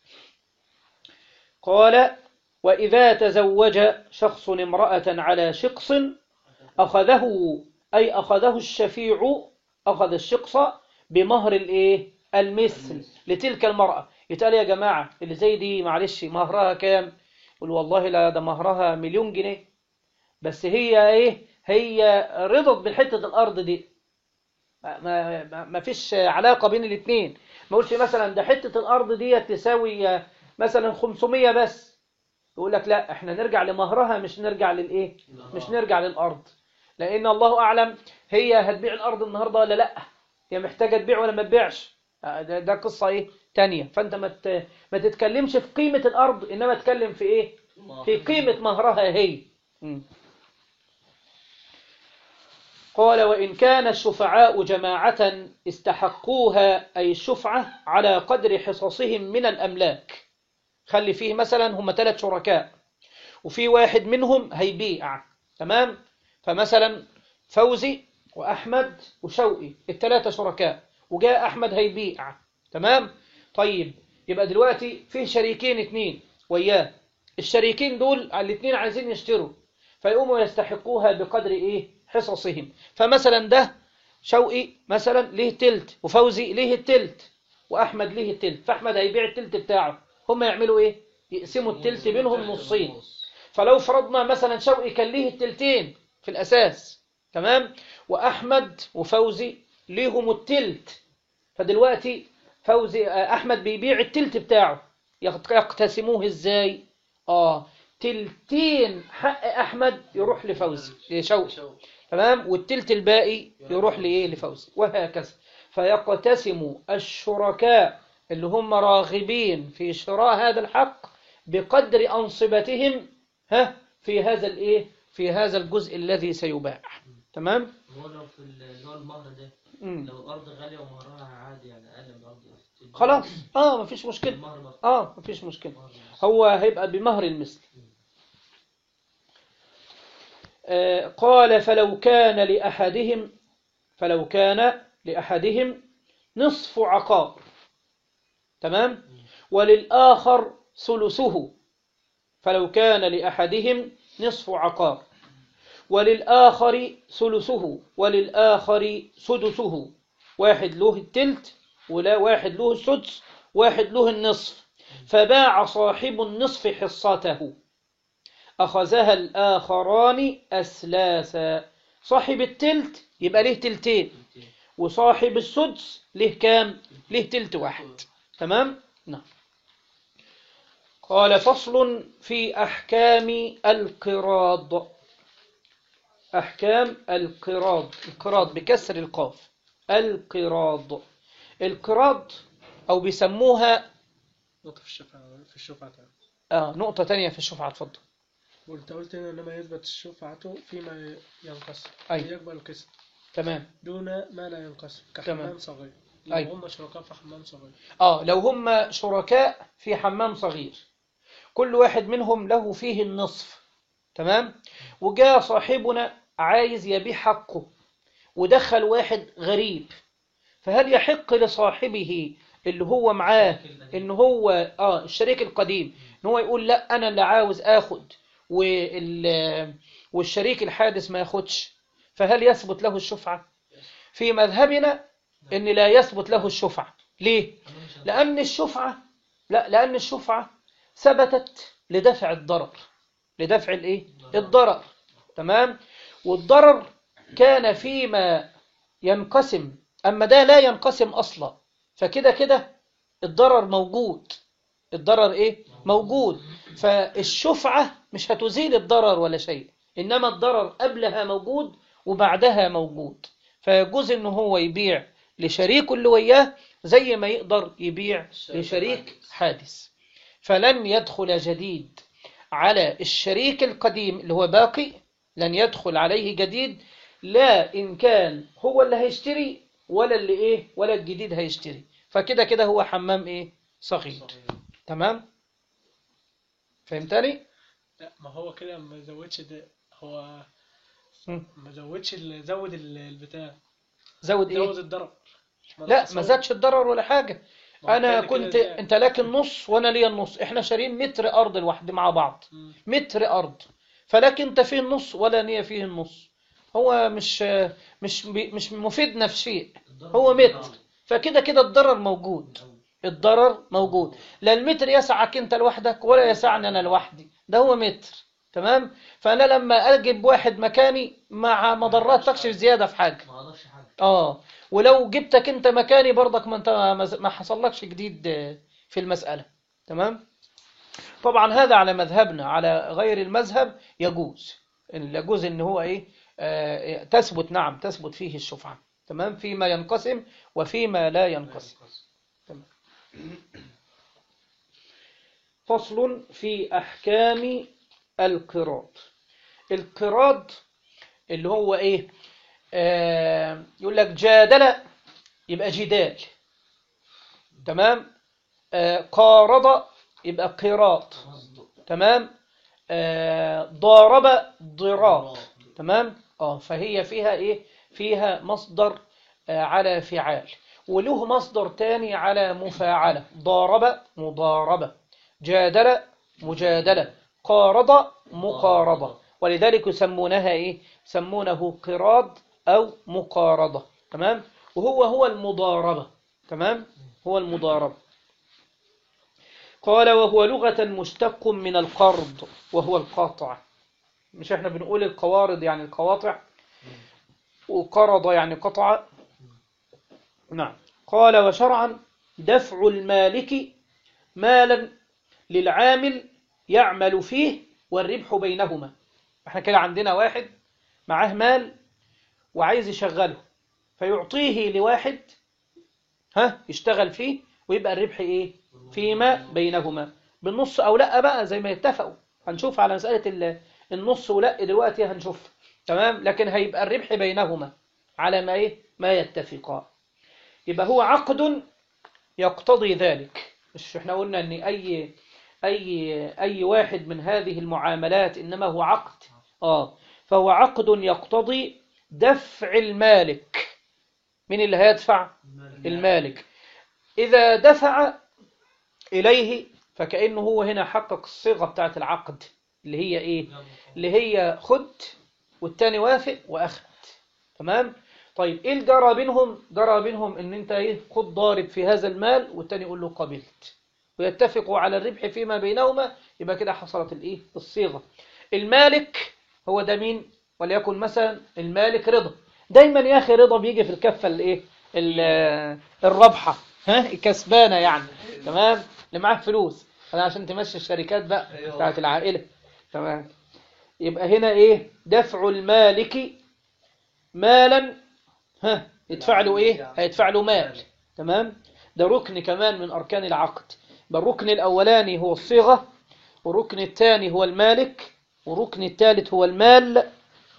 قال وإذا تزوج شخص امرأة على شقص أخذه أي أخذه الشفيع أخذ الشقص بمهر الإيه المثل لتلك المرأة يتقال يا جماعة اللي زي دي معلش مهرها كام يقول والله لا ده مهرها مليون جنيه بس هي إيه هي رضت بحتة الأرض دي ما, ما, ما- ما فيش علاقة بين الاثنين ما قلتش مثلا ده حتة الأرض دي تساوي مثلا 500 بس يقول لك لا احنا نرجع لمهرها مش نرجع للايه مش نرجع للارض لان الله اعلم هي هتبيع الارض النهارده ولا لا هي محتاجه تبيع ولا ما تبيعش آه، ده, ده قصه ايه تانية فانت ما ت- ما تتكلمش في قيمه الارض انما تتكلم في ايه في قيمه مهرها هي مم. قال وإن كان الشفعاء جماعة استحقوها أي الشفعة على قدر حصصهم من الأملاك خلي فيه مثلا هم ثلاث شركاء وفي واحد منهم هيبيع تمام فمثلا فوزي وأحمد وشوقي الثلاثة شركاء وجاء أحمد هيبيع تمام طيب يبقى دلوقتي فيه شريكين اتنين وياه الشريكين دول الاثنين عايزين يشتروا فيقوموا يستحقوها بقدر ايه حصصهم فمثلا ده شوقي مثلا ليه تلت وفوزي ليه التلت واحمد ليه التلت فاحمد هيبيع التلت بتاعه هم يعملوا ايه يقسموا التلت بينهم نصين فلو فرضنا مثلا شوقي كان ليه التلتين في الأساس تمام وأحمد وفوزي ليهم التلت فدلوقتي فوزي آه، أحمد بيبيع التلت بتاعه يقت- يقتسموه إزاي آه تلتين حق أحمد يروح لفوزي لشوقي تمام والتلت الباقي يروح لإيه لفوزي وهكذا فيقتسم الشركاء اللي هم راغبين في شراء هذا الحق بقدر أنصبتهم ها في هذا الإيه في هذا الجزء الذي سيباع تمام
هو لو في ال- اللي هو المهر ده
مم.
لو الأرض غالية ومهرها عادي يعني أقل من الأرض
خلاص اه مفيش مشكلة
المهر بس
اه مفيش مشكلة
المهر بس.
هو هيبقى بمهر المثل آه، قال فلو كان لأحدهم فلو كان لأحدهم نصف عقار تمام وللآخر ثلثه فلو كان لأحدهم نصف عقار وللآخر ثلثه وللآخر سدسه واحد له التلت ولا واحد له السدس واحد له النصف فباع صاحب النصف حصته أخذها الآخران أسلاسا صاحب التلت يبقى له تلتين وصاحب السدس له كام له تلت واحد تمام نعم قال فصل في أحكام القراض أحكام القراض القراض بكسر القاف القراض القراض أو بيسموها
نقطة في الشفعة في الشفعة تعالى.
آه نقطة تانية في الشفعة اتفضل
وانت قلت هنا انما يثبت الشفعة فيما ينقسم
أي.
يقبل القسم
تمام
دون ما لا ينقسم
تمام.
كحمام صغير
أي.
لو هم شركاء في حمام صغير
آه لو هم شركاء في حمام صغير كل واحد منهم له فيه النصف تمام وجاء صاحبنا عايز يبيع حقه ودخل واحد غريب فهل يحق لصاحبه اللي هو معاه ان هو اه الشريك القديم ان هو يقول لا انا اللي عاوز اخد وال والشريك الحادث ما ياخدش فهل يثبت له الشفعة في مذهبنا ان لا يثبت له الشفعة ليه لان الشفعة لا لان الشفعة ثبتت لدفع الضرر لدفع الايه الضرر تمام والضرر كان فيما ينقسم اما ده لا ينقسم اصلا فكده كده الضرر موجود الضرر ايه موجود فالشفعة مش هتزيل الضرر ولا شيء انما الضرر قبلها موجود وبعدها موجود فيجوز ان هو يبيع لشريكه اللي وياه زي ما يقدر يبيع لشريك حادث فلن يدخل جديد على الشريك القديم اللي هو باقي لن يدخل عليه جديد لا إن كان هو اللي هيشتري ولا اللي إيه ولا الجديد هيشتري فكده كده هو حمام إيه صغير تمام فهمتني
لا ما هو كده ما زودش ده هو
مم.
ما زودش ال- زود ال- البتاع
زود إيه
زود الضرب
لا
نقص
ما
هو.
زادش الضرر ولا حاجة
ما هو
أنا
كده كده
كنت
زاد.
أنت لك النص وأنا ليا النص إحنا شارين متر أرض لوحدي مع بعض
مم.
متر أرض فلك أنت فيه النص ولا نية فيه النص هو مش مش بي- مش مفيدنا في شيء هو متر فكده كده الضرر موجود الضرر موجود لا المتر يسعك انت لوحدك ولا يسعني انا لوحدي ده هو متر تمام فانا لما اجيب واحد مكاني مع مضرات تكشف زياده في حاجه
ما اقدرش حاجة
اه ولو جبتك انت مكاني برضك ما انت ما- ما حصلكش جديد في المساله تمام طبعا هذا على مذهبنا على غير المذهب يجوز إن يجوز ان هو ايه آه تثبت نعم تثبت فيه الشفعه تمام فيما ينقسم وفيما لا ينقسم فصل في أحكام القراض القراض اللي هو إيه آه يقول لك جادل يبقى جدال تمام آه قارض يبقى قراط تمام آه ضارب ضراط تمام اه فهي فيها ايه فيها مصدر آه على فعال وله مصدر تاني على مفاعلة ضارب مضاربة جادل مجادلة قارض مقارضة ولذلك يسمونها ايه يسمونه قراض او مقارضة تمام وهو هو المضاربة تمام هو المضاربة قال وهو لغة مشتق من القرض وهو القاطع مش احنا بنقول القوارض يعني القواطع وقرض يعني قطع نعم قال وشرعا دفع المالك مالا للعامل يعمل فيه والربح بينهما احنا كده عندنا واحد معاه مال وعايز يشغله فيعطيه لواحد ها يشتغل فيه ويبقى الربح ايه فيما بينهما بالنص او لا بقى زي ما يتفقوا هنشوف على مسألة ال- النص ولا دلوقتي هنشوف تمام لكن هيبقى الربح بينهما على ما ايه ما يتفقا يبقى هو عقد يقتضي ذلك مش احنا قلنا ان اي اي اي واحد من هذه المعاملات انما هو عقد اه فهو عقد يقتضي دفع المالك من اللي هيدفع المالك إذا دفع إليه فكأنه هو هنا حقق الصيغة بتاعت العقد اللي هي إيه اللي هي خد والتاني وافق وأخد تمام طيب إيه الجرى بينهم جرى بينهم إن أنت إيه خد ضارب في هذا المال والتاني يقول له قبلت ويتفقوا على الربح فيما بينهما يبقى كده حصلت الإيه الصيغة المالك هو ده مين وليكن مثلا المالك رضا دايما يا أخي رضا بيجي في الكفة الإيه ال- الرابحة ها الكسبانة يعني تمام اللي معاه فلوس أنا عشان تمشي الشركات بقى بتاعت العائلة تمام يبقى هنا ايه دفع المالك مالا ها يدفع له ايه هيدفع له مال تمام ده ركن كمان من اركان العقد يبقى الركن الاولاني هو الصيغة والركن الثاني هو المالك والركن الثالث هو المال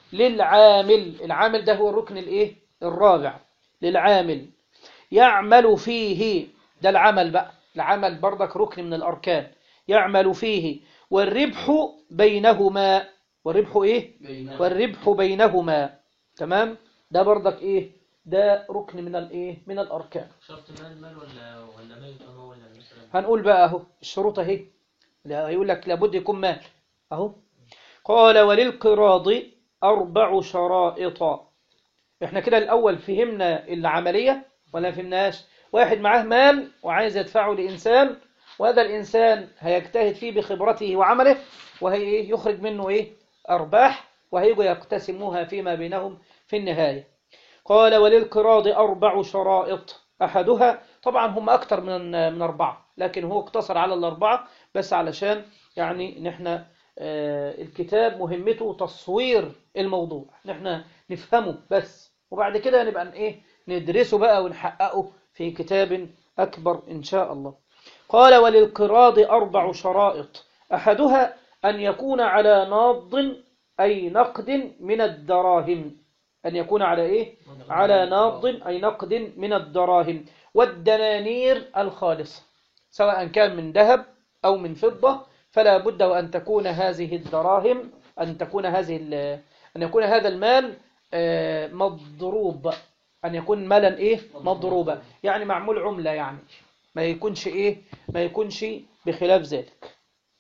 للعامل العامل ده هو الركن الايه الرابع للعامل يعمل فيه ده العمل بقى العمل برضك ركن من الأركان يعمل فيه والربح بينهما والربح إيه والربح بينهما تمام ده برضك إيه ده ركن من الإيه من الأركان
شرط مال مال ولا ولا ميت هو ولا مثلا
هنقول بقى أهو الشروط أهي لا يقول لك لابد يكون مال أهو قال وللقراض أربع شرائط احنا كده الأول فهمنا العملية ولا فهمناش واحد معاه مال وعايز يدفعه لإنسان وهذا الإنسان هيجتهد فيه بخبرته وعمله وهي إيه؟ يخرج منه إيه أرباح وهيجوا يقتسموها فيما بينهم في النهاية قال وللقراض أربع شرائط أحدها طبعا هم أكتر من من أربعة لكن هو اقتصر على الأربعة بس علشان يعني نحن آه، الكتاب مهمته تصوير الموضوع نحن نفهمه بس وبعد كده نبقى ن- إيه ندرسه بقى ونحققه في كتاب أكبر إن شاء الله قال وللقراض أربع شرائط أحدها أن يكون على ناض أي نقد من الدراهم أن يكون على إيه؟ على ناض أي نقد من الدراهم والدنانير الخالصة سواء كان من ذهب أو من فضة فلا بد وأن تكون هذه الدراهم أن تكون هذه ال- أن يكون هذا المال آه، مضروب أن يكون مالا إيه مضروبا يعني معمول عملة يعني ما يكونش إيه ما يكونش بخلاف ذلك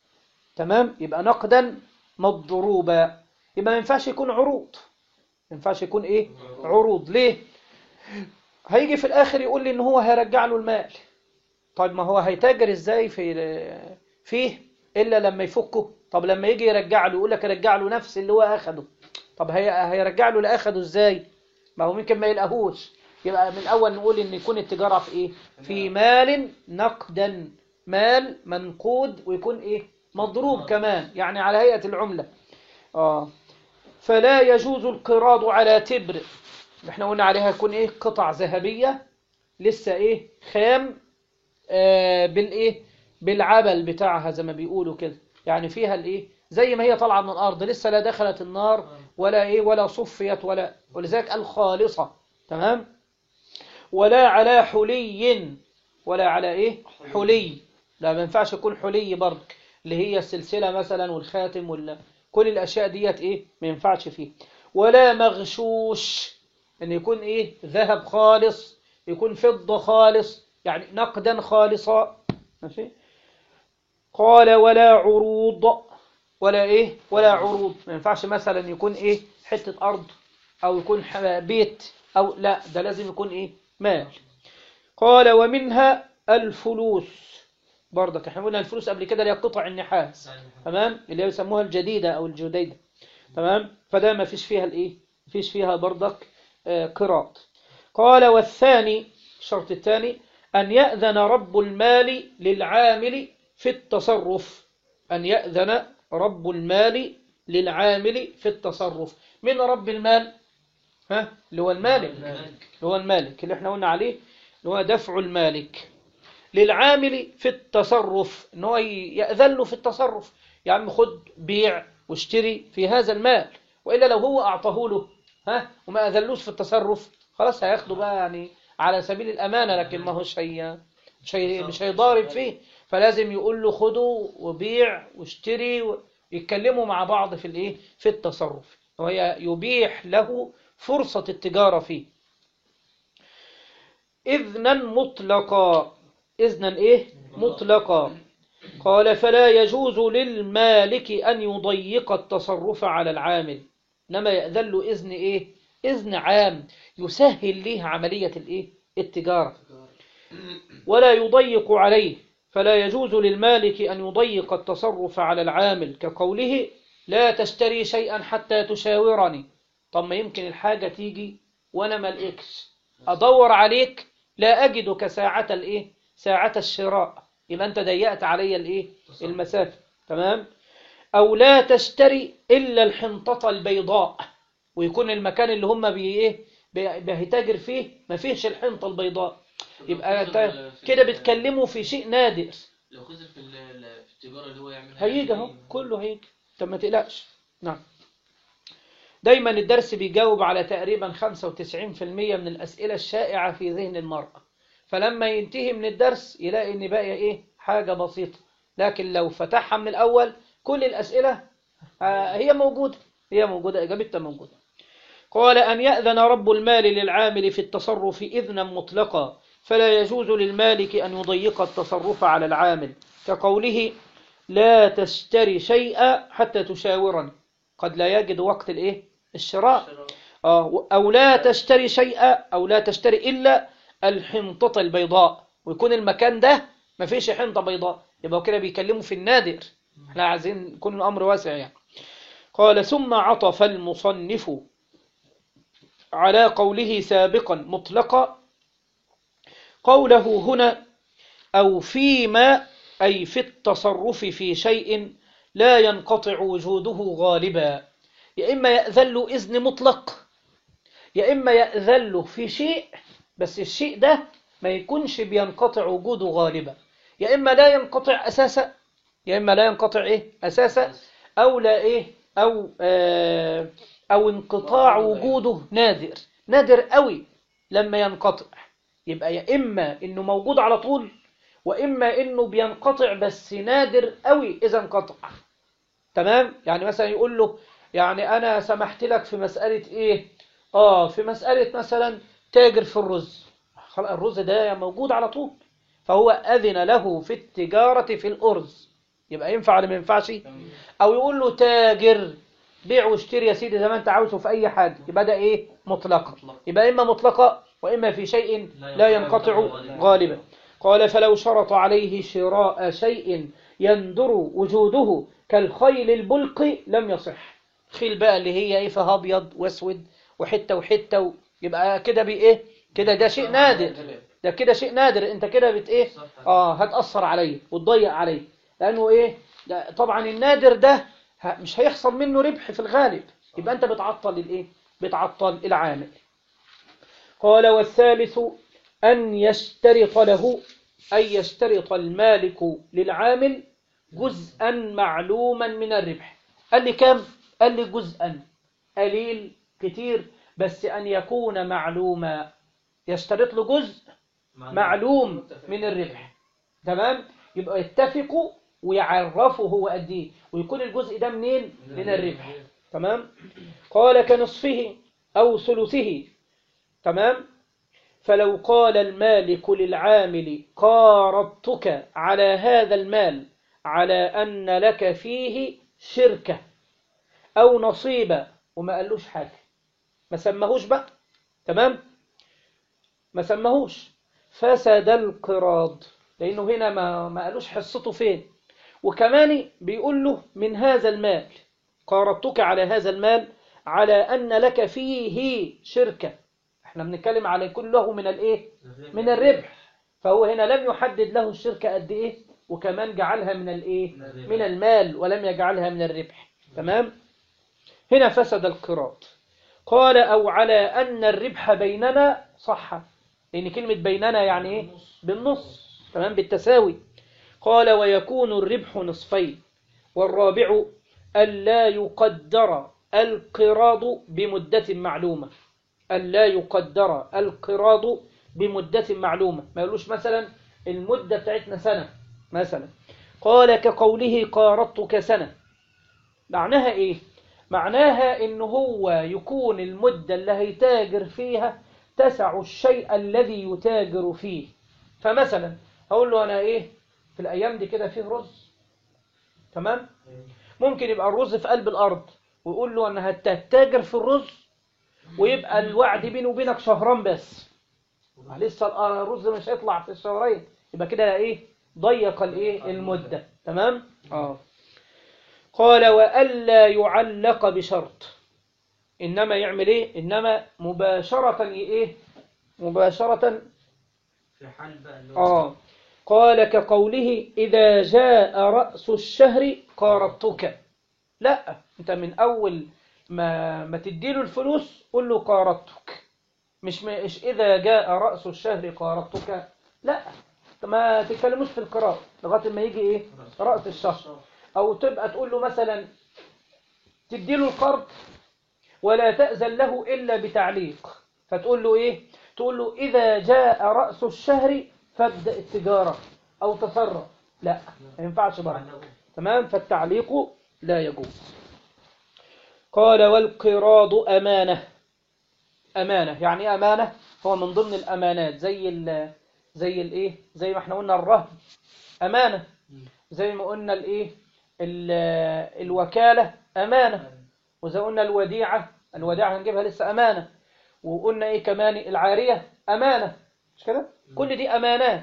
تمام يبقى نقدا مضروبا يبقى ما ينفعش يكون عروض ما ينفعش يكون إيه عروض ليه هيجي في الآخر يقول لي إن هو هيرجع له المال طيب ما هو هيتاجر إزاي في فيه إلا لما يفكه طب لما يجي يرجع له يقول لك يرجع له نفس اللي هو أخده طب هي هيرجع له اللي أخده إزاي ما هو ممكن ما يلقاهوش يبقى من الأول نقول إن يكون التجارة في إيه في مال نقدا مال منقود ويكون إيه مضروب كمان يعني على هيئة العملة آه فلا يجوز القراض على تبر احنا قلنا عليها يكون ايه قطع ذهبية لسه ايه خام آه بالايه بالعبل بتاعها زي ما بيقولوا كده يعني فيها الايه زي ما هي طالعه من الارض لسه لا دخلت النار ولا ايه ولا صفيت ولا ولذلك الخالصة تمام ولا على حلي ولا على ايه حلي لا ما ينفعش يكون حلي برضه اللي هي السلسلة مثلا والخاتم ولا كل الاشياء ديت ايه ما ينفعش فيه ولا مغشوش ان يكون ايه ذهب خالص يكون فضة خالص يعني نقدا خالصا ماشي قال ولا عروض ولا ايه ولا عروض ما ينفعش مثلا يكون ايه حتة ارض او يكون ح- بيت او لا ده لازم يكون ايه مال قال ومنها الفلوس برضك احنا قلنا الفلوس قبل كده اللي هي قطع النحاس تمام اللي هي بيسموها الجديدة أو الجديدة تمام فده ما فيش فيها الإيه ما فيش فيها برضك آه، قراط قال والثاني الشرط الثاني أن يأذن رب المال للعامل في التصرف أن يأذن رب المال للعامل في التصرف من رب المال ها اللي هو المالك اللي هو المالك اللي احنا قلنا عليه اللي هو دفع المالك للعامل في التصرف ان هو يأذن له في التصرف يا عم خد بيع واشتري في هذا المال وإلا لو هو أعطاه له ها وما أذلوش في التصرف خلاص هياخده بقى يعني على سبيل الأمانة لكن ما هوش هي مش, هي مش هيضارب فيه فلازم يقول له خده وبيع واشتري ويتكلموا مع بعض في الايه في التصرف وهي يبيح له فرصة التجارة فيه إذنا مطلقا إذنا إيه مطلقا قال فلا يجوز للمالك أن يضيق التصرف على العامل إنما يأذن له إذن إيه إذن عام يسهل ليه عملية الإيه التجارة ولا يضيق عليه فلا يجوز للمالك أن يضيق التصرف على العامل كقوله لا تشتري شيئا حتى تشاورني طب ما يمكن الحاجة تيجي وأنا ما لقيتش أدور عليك لا أجدك ساعة الإيه ساعة الشراء يبقى أنت ضيقت علي الإيه المسافة تمام أو لا تشتري إلا الحنطة البيضاء ويكون المكان اللي هم بي إيه بي- بيتاجر فيه ما فيهش الحنطة البيضاء يبقى أنت كده بتكلموا في شيء نادر
لو خسر في ال- ال- في التجارة اللي هو يعملها
هيجي اهو كله هيجي طب ما تقلقش نعم دايما الدرس بيجاوب على تقريبا 95% من الأسئلة الشائعة في ذهن المرأة فلما ينتهي من الدرس يلاقي ان باقي ايه حاجة بسيطة لكن لو فتحها من الأول كل الأسئلة آه، هي موجودة هي موجودة إجابتها موجودة قال أن يأذن رب المال للعامل في التصرف إذنا مطلقا فلا يجوز للمالك أن يضيق التصرف على العامل كقوله لا تشتري شيئا حتى تشاورني قد لا يجد وقت الايه الشراء آه، أو لا تشتري شيئا أو لا تشتري إلا الحنطة البيضاء ويكون المكان ده ما فيش حنطة بيضاء يبقى كده بيكلموا في النادر احنا عايزين يكون الأمر واسع يعني قال ثم عطف المصنف على قوله سابقا مطلقا قوله هنا أو فيما أي في التصرف في شيء لا ينقطع وجوده غالبا يا إما يأذن له إذن مطلق يا إما يأذن له في شيء بس الشيء ده ما يكونش بينقطع وجوده غالبا يا إما لا ينقطع أساسا يا إما لا ينقطع إيه أساسا أو لا إيه أو آه أو انقطاع وجوده نادر نادر قوي لما ينقطع يبقى يا إما إنه موجود على طول وإما إنه بينقطع بس نادر قوي إذا انقطع تمام يعني مثلا يقول له يعني أنا سمحت لك في مسألة إيه آه في مسألة مثلا تاجر في الرز خلاص الرز ده موجود على طول فهو أذن له في التجارة في الأرز يبقى ينفع ولا ما ينفعش أو يقول له تاجر بيع واشتري يا سيدي زي ما أنت عاوزه في أي حاجة يبقى ده إيه مطلقة يبقى إما مطلقة وإما في شيء لا ينقطع غالبا قال فلو شرط عليه شراء شيء يندر وجوده كالخيل البلق لم يصح خيل بقى اللي هي ايه فيها ابيض واسود وحته وحته و... يبقى كده بايه كده ده شيء نادر ده كده شيء نادر انت كده بت ايه اه هتاثر عليه وتضيق عليه لانه ايه ده طبعا النادر ده ه- مش هيحصل منه ربح في الغالب يبقى انت بتعطل الايه بتعطل العامل قال والثالث أن يشترط له أن يشترط المالك للعامل جزءا معلوما من الربح قال لي كم؟ قال لي جزءا قليل كتير بس أن يكون معلوما يشترط له جزء معلوم من الربح تمام؟ يبقى يتفقوا ويعرفوا هو قد ايه ويكون الجزء ده منين؟ من الربح تمام؟ قال كنصفه أو ثلثه تمام؟ فلو قال المالك للعامل قارضتك على هذا المال على أن لك فيه شركة أو نصيبة وما قالوش حاجة ما سمهوش بقى تمام ما سمهوش فسد القراض لأنه هنا ما, ما قالوش حصته فين وكمان بيقول له من هذا المال قارضتك على هذا المال على أن لك فيه شركة احنا بنتكلم على كله من الايه من الربح فهو هنا لم يحدد له الشركة قد ايه وكمان جعلها من الايه من المال ولم يجعلها من الربح تمام هنا فسد القراط قال أو على أن الربح بيننا صح لأن كلمة بيننا يعني إيه بالنص تمام بالتساوي قال ويكون الربح نصفين والرابع ألا يقدر القراض بمدة معلومة ألا يقدر القراض بمدة معلومة ما يقولوش مثلا المدة بتاعتنا سنة مثلا قال كقوله قارضتك سنة معناها إيه معناها إن هو يكون المدة اللي هيتاجر فيها تسع الشيء الذي يتاجر فيه فمثلا هقول له أنا إيه في الأيام دي كده فيه رز تمام ممكن يبقى الرز في قلب الأرض ويقول له أنا هتتاجر في الرز ويبقى الوعد بيني وبينك شهران بس لسه الرز مش هيطلع في الشهرين يبقى كده ايه ضيق الايه المدة تمام اه قال وألا يعلق بشرط إنما يعمل إيه إنما مباشرة إيه مباشرة
في حال بقى اللي هو
آه قال كقوله إذا جاء رأس الشهر قارضتك لا أنت من أول ما ما تديله الفلوس قول له قارضتك مش مش إذا جاء رأس الشهر قارضتك لا أنت ما تتكلموش في القراءة لغاية ما يجي إيه رأس الشهر أو تبقى تقول له مثلا تديله القرض ولا تأذن له إلا بتعليق فتقول له إيه تقول له إذا جاء رأس الشهر فابدأ التجارة أو تصرف لا ما ينفعش برضه تمام فالتعليق لا يجوز قال والقراض أمانة أمانة يعني إيه أمانة هو من ضمن الأمانات زي ال زي الإيه زي ما احنا قلنا الرهن أمانة زي ما قلنا الإيه ال- الوكالة أمانة وزي قلنا الوديعة الوديعة هنجيبها لسه أمانة وقلنا إيه كمان العارية أمانة مش كده كل دي أمانات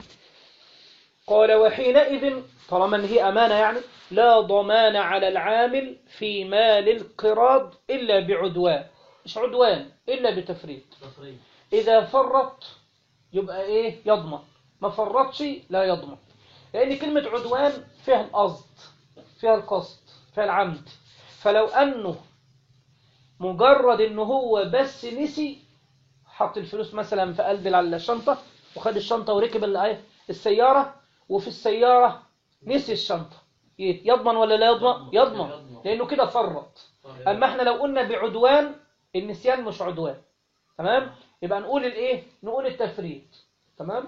قال وحينئذ طالما ان هي أمانة يعني لا ضمان على العامل في مال القراض إلا بعدوان مش عدوان إلا بتفريط
تفريط
إذا فرط يبقى إيه يضمن ما فرطش لا يضمن لأن كلمة عدوان فيها القصد فيها القصد فيها العمد فلو أنه مجرد إنه هو بس نسي حط الفلوس مثلا في قلب الشنطة وخد الشنطة وركب ال- السيارة وفي السيارة نسي الشنطة يضمن ولا لا يضمن يضمن لأنه كده فرط أما احنا لو قلنا بعدوان النسيان مش عدوان تمام يبقى نقول الايه نقول التفريط تمام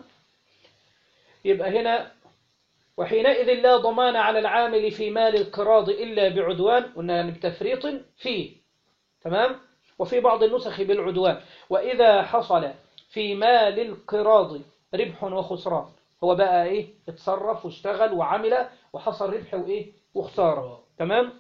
يبقى هنا وحينئذ لا ضمان على العامل في مال القراض إلا بعدوان قلنا يعني بتفريط فيه تمام وفي بعض النسخ بالعدوان وإذا حصل في مال القراض ربح وخسران هو بقى ايه اتصرف واشتغل وعمل وحصل ربح وايه وخسارة تمام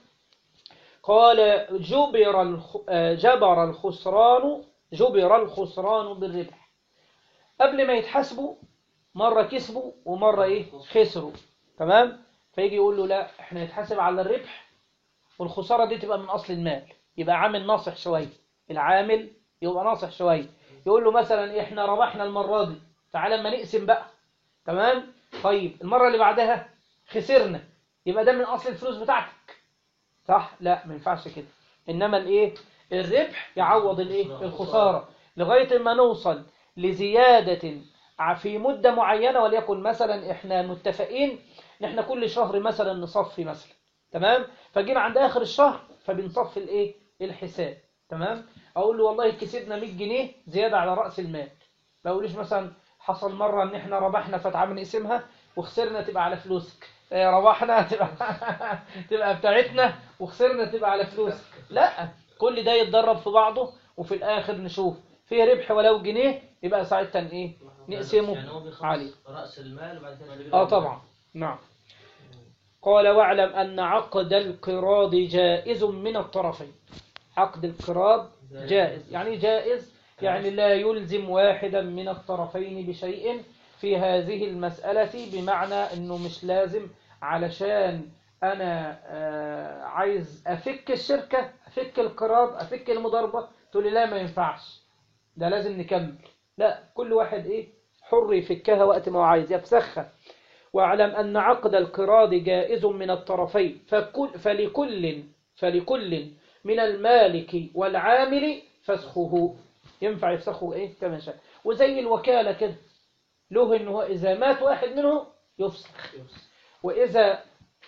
قال جبر الخ... آه، جبر الخسران جبر الخسران بالربح قبل ما يتحاسبوا مرة كسبوا ومرة ايه خسروا تمام فيجي يقول له لا احنا نتحاسب على الربح والخسارة دي تبقى من أصل المال يبقى عامل ناصح شوية العامل يبقى ناصح شوية يقول له مثلا احنا ربحنا المرة دي تعالى ما نقسم بقى تمام طيب المرة اللي بعدها خسرنا يبقى ده من أصل الفلوس بتاعتك صح لا ما ينفعش كده إنما الايه الربح يعوض الايه الخسارة لغاية ما نوصل لزيادة ع- في مدة معينة وليكن مثلا احنا متفقين ان احنا كل شهر مثلا نصفي مثلا تمام فجينا عند آخر الشهر فبنصفي الايه الحساب تمام اقول له والله كسبنا 100 جنيه زيادة على رأس المال ما اقولش مثلا حصل مرة ان احنا ربحنا فتعال نقسمها وخسرنا تبقى على فلوسك إيه، ربحنا تبقى تبقى بتاعتنا وخسرنا تبقى على فلوسك لا كل ده يتدرب في بعضه وفي الاخر نشوف فيه ربح ولو جنيه يبقى ساعتها ايه نقسمه
يعني هو بيخلص
عليه
رأس المال وبعد كده
اه طبعا نعم قال واعلم أن عقد القراض جائز من الطرفين عقد القراض جائز يعني جائز يعني لا يلزم واحدا من الطرفين بشيء في هذه المسألة بمعنى أنه مش لازم علشان أنا آه، عايز أفك الشركة أفك القراض أفك المضاربة تقول لي لا ما ينفعش ده لازم نكمل لا كل واحد إيه حر يفكها وقت ما هو عايز يفسخها واعلم أن عقد القراض جائز من الطرفين فكل فلكل فلكل من المالك والعامل فسخه ينفع يفسخه ايه كما شاء وزي الوكالة كده له ان هو اذا مات واحد منهم يفسخ واذا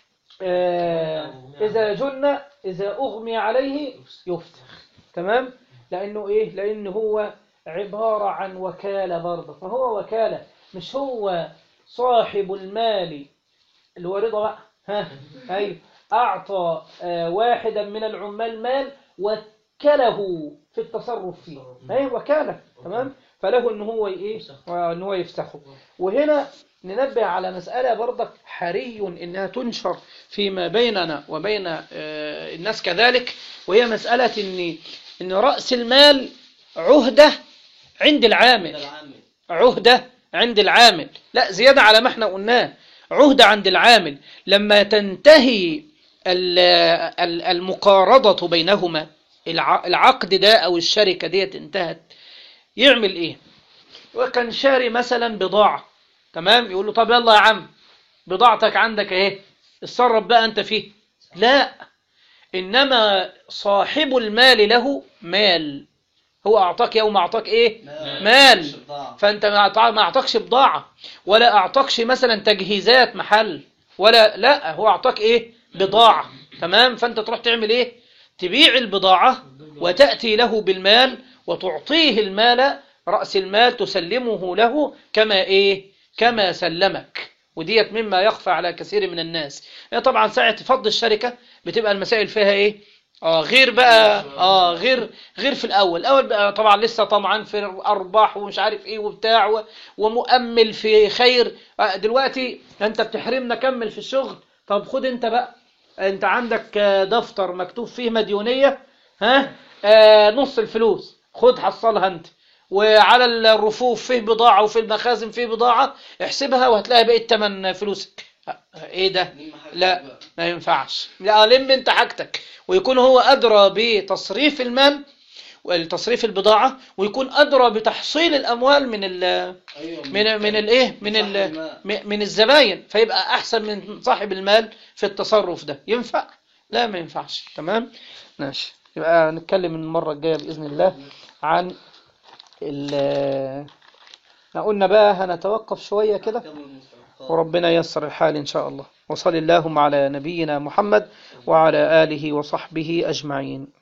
آه اذا جن اذا اغمي عليه يفسخ تمام لانه ايه لانه هو عبارة عن وكالة برضه فهو وكالة مش هو صاحب المال اللي هو رضا بقى ها ايوه اعطى آه واحدا من العمال مال وكله في التصرف فيه اي وكاله تمام فله ان هو ايه ان هو يفسخه وهنا ننبه على مسألة برضك حري انها تنشر فيما بيننا وبين آه، الناس كذلك وهي مسألة ان ان رأس المال عهدة عند العامل عهدة عند العامل لا زيادة على ما احنا قلناه عهدة عند العامل لما تنتهي ال- ال- المقارضة بينهما الع- العقد ده أو الشركة ديت انتهت يعمل إيه وكان شاري مثلا بضاعة تمام يقول له طب يلا يا عم بضاعتك عندك اهي اتصرف بقى انت فيه لا انما صاحب المال له مال هو اعطاك يوم اعطاك ايه مال فانت ما أعطى- ما اعطاكش بضاعة ولا اعطاكش مثلا تجهيزات محل ولا لا هو اعطاك ايه بضاعة تمام فانت تروح تعمل ايه تبيع البضاعة وتأتي له بالمال وتعطيه المال رأس المال تسلمه له كما ايه كما سلمك وديت مما يخفى على كثير من الناس يعني طبعا ساعة فض الشركة بتبقى المسائل فيها ايه اه غير بقى اه غير غير في الاول الاول بقى طبعا لسه طبعا في ارباح ومش عارف ايه وبتاع و- ومؤمل في خير آه، دلوقتي انت بتحرمنا كمل في الشغل طب خد انت بقى انت عندك آه، دفتر مكتوب فيه مديونية ها آه نص الفلوس خد حصلها انت وعلى الرفوف فيه بضاعة وفي المخازن فيه بضاعة احسبها وهتلاقي بقية تمن فلوسك آه، ايه ده لا ما ينفعش لا لم انت حاجتك ويكون هو أدرى بتصريف المال وتصريف البضاعة ويكون أدرى بتحصيل الأموال من ال من من الايه من ال م- من الزباين فيبقى أحسن من صاحب المال في التصرف ده ينفع لا ما ينفعش تمام ماشي يبقى نتكلم المرة الجاية بإذن الله عن ال احنا قلنا بقى هنتوقف شوية كده وربنا ييسر الحال إن شاء الله وصل اللهم على نبينا محمد وعلى آله وصحبه أجمعين